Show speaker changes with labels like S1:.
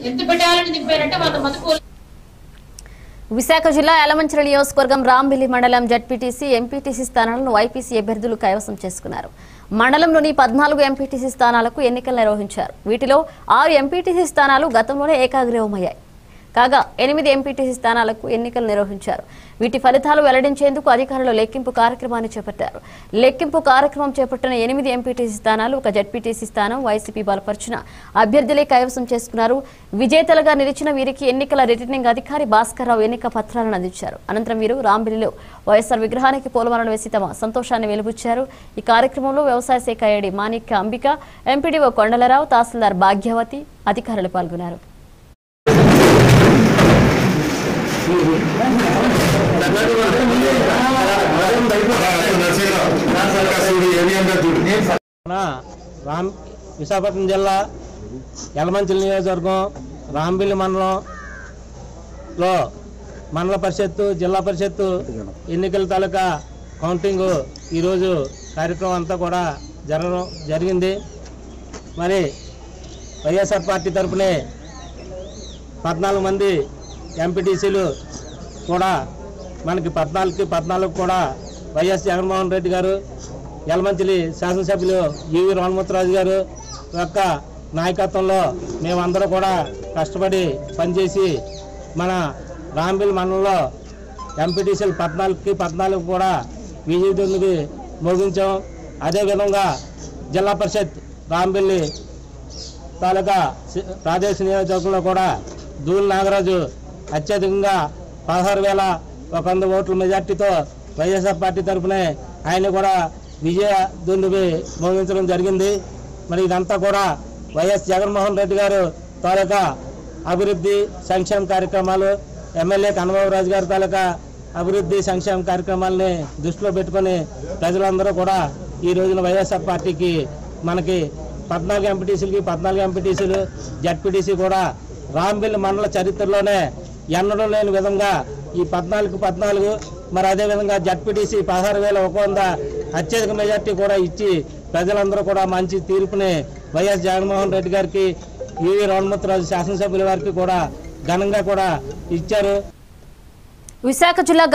S1: ఎంత పెట్టాలని దింపారంటే వంద మంది కూలి
S2: విశాఖ జిల్లా యలమంచిల నియోజకవర్గం రాంబిల్లి మండలం జడ్పీటీసీ ఎంపీటీసీ స్థానాలను వైపీసీ అభ్యర్థులు కైవసం చేసుకున్నారు మండలంలోని పద్నాలుగు ఎంపీటీసీ స్థానాలకు ఎన్నికలు నిర్వహించారు వీటిలో ఆరు ఎంపీటీసీ స్థానాలు గతంలోనే ఏకాగ్రీవమయ్యాయి కాగా ఎనిమిది ఎంపీటీసీ స్థానాలకు ఎన్నికలు నిర్వహించారు వీటి ఫలితాలు వెల్లడించేందుకు అధికారులు లెక్కింపు కార్యక్రమాన్ని చేపట్టారు లెక్కింపు కార్యక్రమం చేపట్టిన ఎనిమిది ఎంపీటీసీ స్థానాలు ఒక జడ్పీటీసీ స్థానం వైసీపీ బలపరిచిన అభ్యర్థులే కైవసం చేసుకున్నారు విజేతలుగా నిలిచిన వీరికి ఎన్నికల రిటర్నింగ్ అధికారి భాస్కర్రావు ఎన్నిక పత్రాలను అందించారు అనంతరం వీరు రాంబిల్లిలో వైఎస్ఆర్ విగ్రహానికి పూలమాలలు వేసి తమ సంతోషాన్ని వెలుబుచ్చారు ఈ కార్యక్రమంలో వ్యవసాయ శాఖ ఏడి మాణిక్య అంబిక ఎంపీడీఓ కొండలరావు తహసీల్దార్ భాగ్యవతి అధికారులు పాల్గొన్నారు
S3: మన రామ్ విశాఖపట్నం జిల్లా యలమంచిలి నియోజకవర్గం రాంబిల్లి మండలంలో మండల పరిషత్తు జిల్లా పరిషత్తు ఎన్నికల తాలూకా కౌంటింగ్ ఈరోజు కార్యక్రమం అంతా కూడా జరగడం జరిగింది మరి వైఎస్ఆర్ పార్టీ తరఫునే పద్నాలుగు మంది ఎంపీటీసీలు కూడా మనకి పద్నాలుగుకి పద్నాలుగు కూడా వైఎస్ జగన్మోహన్ రెడ్డి గారు యలమంచిలి శాసనసభ్యులు యువి రామమూర్తిరాజు గారు యొక్క నాయకత్వంలో మేమందరూ కూడా కష్టపడి పనిచేసి మన రాంబిల్ మండలంలో ఎంపీటీసీలు పద్నాలుగుకి పద్నాలుగు కూడా విజయదుందుకి మోగించాం అదేవిధంగా జిల్లా పరిషత్ రాంబిల్లి తాలూకా సి- ప్రాదేశిక నియోజకవర్గంలో కూడా దూల్ నాగరాజు అత్యధికంగా పదహారు వేల ఒక వంద ఓట్ల మెజార్టీతో వైఎస్ఆర్ పార్టీ తరఫునే ఆయన కూడా విజయ దుందుబి మోగించడం జరిగింది మరి ఇదంతా కూడా వైఎస్ జగన్మోహన్ రెడ్డి గారు తాలూకా అభివృద్ధి సంక్షేమ కార్యక్రమాలు ఎమ్మెల్యే కన్నబాబురాజు గారి తాలూకా అభివృద్ధి సంక్షేమ కార్యక్రమాలని దృష్టిలో పెట్టుకొని ప్రజలందరూ కూడా ఈ రోజున వైఎస్ఆర్ పార్టీకి మనకి పద్నాలుగు ఎంపీటీసీలకి పద్నాలుగు ఎంపీటీసీలు జడ్పీటీసీ కూడా రాంబిల్ మండల చరిత్రలోనే ఎన్నడూ లేని విధంగా ఈ పద్నాలుగు పద్నాలుగు మరి అదేవిధంగా జడ్పీటీసీ పదహారు వేల ఒక వంద అత్యధిక మెజార్టీ కూడా ఇచ్చి ప్రజలందరూ కూడా మంచి తీర్పుని వైఎస్ జగన్మోహన్ రెడ్డి గారికి యువి రామమూర్తిరాజు శాసనసభ్యుల వారికి కూడా ఘనంగా కూడా ఇచ్చారు
S2: విశాఖ జిల్లా